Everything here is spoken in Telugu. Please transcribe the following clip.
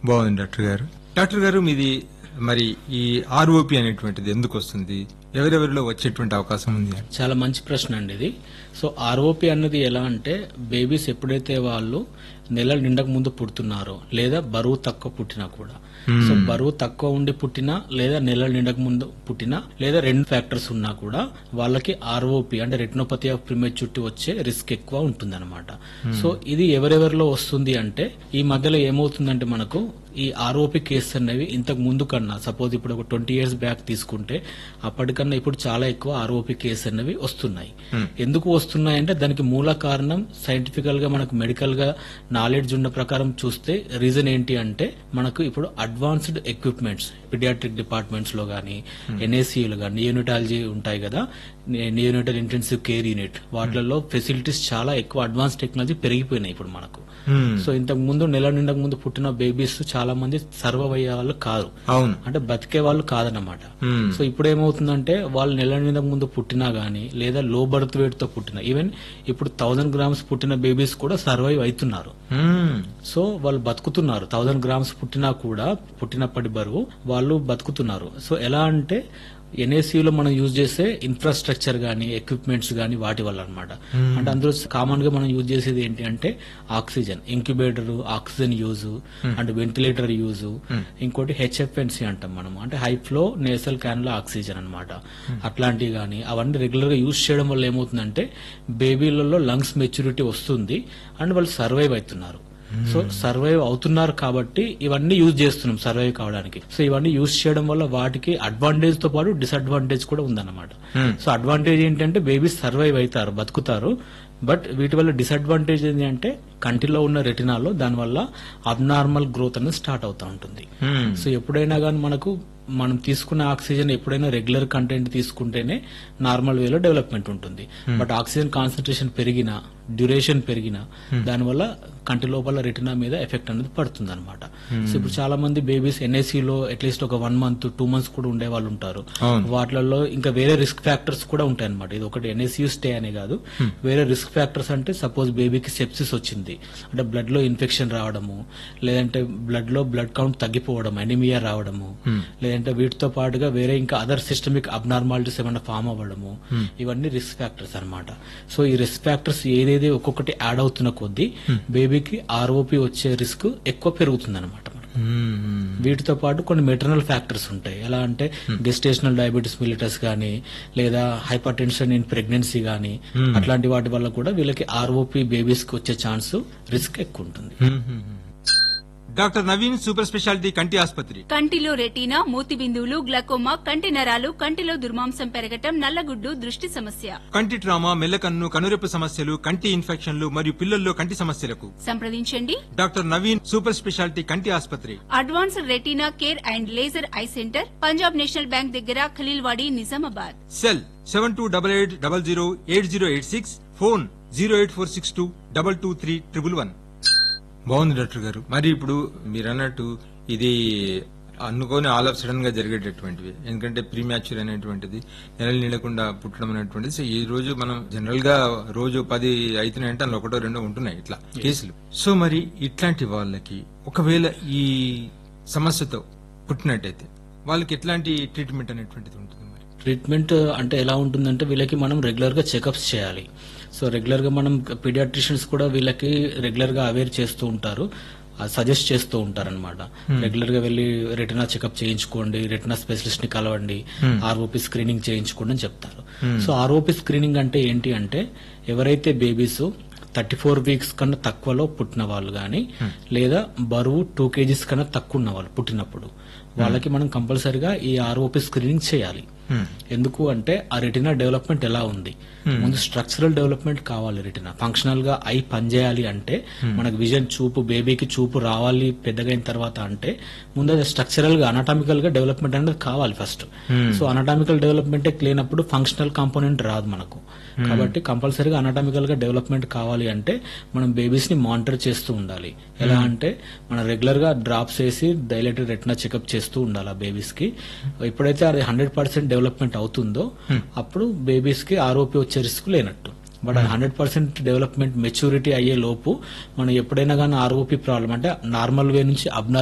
బాగుంది డాక్టర్ గారు డాక్టర్ గారు మీది మరి ఈ ఆర్ఓపి అనేటువంటిది ఎందుకు వస్తుంది ఎవరెవరిలో వచ్చేటువంటి అవకాశం ఉంది చాలా మంచి ప్రశ్న అండి ఇది సో ఆర్ఓపి అన్నది ఎలా అంటే బేబీస్ ఎప్పుడైతే వాళ్ళు నెలలు నిండక ముందు పుడుతున్నారో లేదా బరువు తక్కువ పుట్టినా కూడా సో బరువు తక్కువ ఉండి పుట్టినా లేదా నెలలు నిండక ముందు పుట్టినా లేదా రెండు ఫ్యాక్టర్స్ ఉన్నా కూడా వాళ్ళకి ఆర్ఓపి అంటే రెటినోపతి ఆఫ్ ప్రిమేచ్యూరిటీ వచ్చే రిస్క్ ఎక్కువ ఉంటుంది సో ఇది ఎవరెవరిలో వస్తుంది అంటే ఈ మధ్యలో ఏమవుతుందంటే మనకు ఈ ఆర్ఓపి కేసు అనేవి ఇంతకు ముందు కన్నా సపోజ్ ఇప్పుడు ఒక ట్వంటీ ఇయర్స్ బ్యాక్ తీసుకుంటే అప్పటికన్నా ఇప్పుడు చాలా ఎక్కువ ఆర్ఓపి కేసు అనేవి వస్తున్నాయి ఎందుకు వస్తున్నాయి అంటే దానికి మూల కారణం సైంటిఫికల్ గా మనకు మెడికల్ గా నాలెడ్జ్ ఉన్న ప్రకారం చూస్తే రీజన్ ఏంటి అంటే మనకు ఇప్పుడు అడ్వాన్స్డ్ ఎక్విప్మెంట్స్ పిడియాట్రిక్ డిపార్ట్మెంట్స్ లో గానీ ఎన్ఏసీలు గానీ నియోనిటాలజీ ఉంటాయి కదా నియోనిటల్ ఇంటెన్సివ్ కేర్ యూనిట్ వాటిలలో ఫెసిలిటీస్ చాలా ఎక్కువ అడ్వాన్స్ టెక్నాలజీ పెరిగిపోయినాయి ఇప్పుడు మనకు సో ఇంతకు ముందు నెల నిండక ముందు పుట్టిన బేబీస్ చాలా మంది సర్వైవ్ అయ్యే వాళ్ళు కాదు అవును అంటే బతికే వాళ్ళు కాదన్నమాట Hmm. సో ఇప్పుడు ఏమవుతుందంటే వాళ్ళు నెల నిండక ముందు పుట్టినా గానీ లేదా లో బర్త్ వెయిట్ తో పుట్టిన ఈవెన్ ఇప్పుడు థౌసండ్ గ్రామ్స్ పుట్టిన బేబీస్ కూడా సర్వైవ్ అవుతున్నారు మ్మ్. సో వాళ్ళు బతుకుతున్నారు థౌసండ్ గ్రామ్స్ పుట్టినా కూడా పుట్టినప్పటి బరువు వాళ్ళు బతుకుతున్నారు సో ఎలా అంటే ఎన్ఏసీలో మనం యూజ్ చేసే ఇన్ఫ్రాస్ట్రక్చర్ గానీ ఎక్విప్మెంట్స్ గానీ వాటి వల్ల అనమాట అంటే అందులో కామన్ గా మనం యూజ్ చేసేది ఏంటి అంటే oxygen incubator oxygen use and ventilator use ఇంకోటి హెచ్ఎఫ్ఎన్సీ అంటాం మనం అంటే high flow nasal cannula oxygen అనమాట అట్లాంటివి గానీ అవన్నీ రెగ్యులర్ గా యూజ్ చేయడం వల్ల ఏమవుతుందంటే బేబీలలో లంగ్స్ మెచ్యూరిటీ వస్తుంది అండ్ వాళ్ళు సర్వైవ్ అవుతున్నారు సో సర్వైవ్ అవుతున్నారు కాబట్టి ఇవన్నీ యూజ్ చేస్తున్నాం సర్వైవ్ కావడానికి సో ఇవన్నీ యూజ్ చేయడం వల్ల వాటికి అడ్వాంటేజ్ తో పాటు డిసడ్వాంటేజ్ కూడా ఉందన్నమాట సో అడ్వాంటేజ్ ఏంటంటే బేబీస్ సర్వైవ్ అవుతారు బతుకుతారు బట్ వీటి వల్ల డిసడ్వాంటేజ్ ఏంటి అంటే కంటిలో ఉన్న రెటినాలో దానివల్ల అబ్నార్మల్ గ్రోత్ అనేది స్టార్ట్ అవుతూ ఉంటుంది మ్మ్. సో ఎప్పుడైనా కానీ మనకు మనం తీసుకున్న ఆక్సిజన్ ఎప్పుడైనా రెగ్యులర్ కంటెంట్ తీసుకుంటేనే నార్మల్ వేలో డెవలప్మెంట్ ఉంటుంది బట్ ఆక్సిజన్ కాన్సన్ట్రేషన్ పెరిగినా డ్యూరేషన్ పెరిగినా దానివల్ల కంటి లోపల రెటినా మీద ఎఫెక్ట్ అనేది పడుతుంది అనమాట సో ఇప్పుడు చాలా మంది బేబీస్ ఎన్ఏసీలో అట్లీస్ట్ ఒక వన్ మంత్ టూ మంత్స్ కూడా ఉండే వాళ్ళు ఉంటారు అవును. వాటిలలో ఇంకా వేరే రిస్క్ ఫ్యాక్టర్స్ కూడా ఉంటాయి అనమాట ఇది ఒకటి ఎన్ఎస్యూ స్టే అనే కాదు వేరే రిస్క్ ఫ్యాక్టర్స్ అంటే సపోజ్ బేబీకి సెప్సిస్ వచ్చింది అంటే బ్లడ్ లో ఇన్ఫెక్షన్ రావడము లేదంటే బ్లడ్ లో బ్లడ్ కౌంట్ తగ్గిపోవడం ఎనిమియా రావడము లేదంటే వీటితో పాటుగా వేరే ఇంకా అదర్ సిస్టమిక్ అబ్నార్మాలిటీస్ ఏమైనా ఫామ్ అవ్వడము ఇవన్నీ రిస్క్ ఫ్యాక్టర్స్ అన్నమాట సో ఈ రిస్క్ ఫ్యాక్టర్స్ ఏదేది ఒక్కొక్కటి యాడ్ అవుతున్న కొద్దీ బేబీకి ఆర్ఓపి వచ్చే రిస్క్ ఎక్కువ పెరుగుతుంది అనమాట మ్మ్. వీటితో పాటు కొన్ని మెటర్నల్ ఫ్యాక్టర్స్ ఉంటాయి ఎలా అంటే గెస్టేషనల్ డయాబెటీస్ మిలిటస్ కానీ లేదా హైపర్ టెన్షన్ ఇన్ ప్రెగ్నెన్సీ కానీ అట్లాంటి వాటి వల్ల కూడా వీళ్ళకి ఆర్ఓపి బేబీస్ కి వచ్చే ఛాన్స్ రిస్క్ ఎక్కువ ఉంటుంది మ్మ్. డాక్టర్ నవీన్ సూపర్ స్పెషాలిటీ కంటి ఆసుపత్రి కంటిలో రెటీనా మూతి బిందువులు గ్లకోమా కంటి నరాలు కంటిలో దుర్మాంసం పెరగటం నల్లగుడ్డు దృష్టి సమస్య కంటి ట్రామా మెల్లకన్ను కనురెప్పు సమస్యలు కంటి ఇన్ఫెక్షన్లు మరియు పిల్లల్లో కంటి సమస్యలకు సంప్రదించండి డాక్టర్ నవీన్ సూపర్ స్పెషాలిటీ కంటి ఆసుపత్రి advanced retina care and laser eye centre Punjab national bank దగ్గర Khaleelwadi Nizamabad cell seven two double eight double zero eight zero eight six phone zero eight four six two double two three triple one బాగుంది డాక్టర్ గారు మరి ఇప్పుడు మీరు అన్నట్టు ఇది అనుకోని ఆల్ ఆఫ్ సడన్ గా జరిగేటటువంటివి ఎందుకంటే ప్రీమ్యాచ్యూర్ అనేటువంటిది నెలలు నిలకుండా పుట్టడం అనేటువంటిది సో ఈ రోజు మనం జనరల్ గా రోజు పది అవుతున్నాయంటే అందులో ఒకటో రెండో ఉంటున్నాయి ఇట్లా కేసులు సో మరి ఇట్లాంటి వాళ్ళకి ఒకవేళ ఈ సమస్యతో పుట్టినట్టయితే వాళ్ళకి ఎట్లాంటి ట్రీట్మెంట్ అనేటువంటిది ఉంటుంది మరి ట్రీట్మెంట్ అంటే ఎలా ఉంటుందంటే వీళ్ళకి మనం రెగ్యులర్ గా చెకప్స్ చేయాలి సో రెగ్యులర్ గా మనం పీడియాట్రిషియన్స్ కూడా వీళ్ళకి రెగ్యులర్ గా అవేర్ చేస్తూ ఉంటారు సజెస్ట్ చేస్తూ ఉంటారన్నమాట రెగ్యులర్ గా వెళ్ళి రెటినా చెకప్ చేయించుకోండి రెటినా స్పెషలిస్ట్ ని కలవండి ఆర్ఓపి స్క్రీనింగ్ చేయించుకోండి అని చెప్తారు సో ఆర్ఓపి స్క్రీనింగ్ అంటే ఏంటి అంటే ఎవరైతే బేబీస్ థర్టీ ఫోర్ వీక్స్ కన్నా తక్కువలో పుట్టిన వాళ్ళు గాని లేదా బరువు టూ కేజీస్ కన్నా తక్కువ ఉన్న వాళ్ళు పుట్టినప్పుడు వాళ్ళకి మనం కంపల్సరిగా ఈ ఆర్ఓపి స్క్రీనింగ్ చేయాలి ఎందుకు అంటే ఆ రెటినా డెవలప్మెంట్ ఎలా ఉంది ముందు స్ట్రక్చరల్ డెవలప్మెంట్ కావాలి రెటినా ఫంక్షనల్ గా ఐ పనిచేయాలి అంటే మనకు విజన్ చూపు బేబీకి చూపు రావాలి పెద్దగైన తర్వాత అంటే ముందు అది స్ట్రక్చరల్ గా అనటామికల్ గా డెవలప్మెంట్ అనేది కావాలి ఫస్ట్ సో అనటామికల్ డెవలప్మెంట్ లేనప్పుడు ఫంక్షనల్ కాంపోనెంట్ రాదు మనకు కాబట్టి కంపల్సరీగా అనటామికల్ గా డెవలప్మెంట్ కావాలి అంటే మనం బేబీస్ ని మానిటర్ చేస్తూ ఉండాలి ఎలా అంటే మనం రెగ్యులర్ గా డ్రాప్స్ వేసి డైలెటెడ్ రెటినా చెకప్ చేస్తూ ఉండాలి ఆ బేబీస్ కి ఎప్పుడైతే అది హండ్రెడ్ పర్సెంట్ డెవలప్మెంట్ అవుతుందో అప్పుడు బేబీస్ కి ఆరోపి వచ్చే రిస్క్ లేనట్టు but hundred percent development maturity అయ్యే లోపు మనం ఎప్పుడైనా కానీ ఆర్ఓపి ప్రాబ్లం అంటే నార్మల్ వే నుంచి అబ్నార్మల్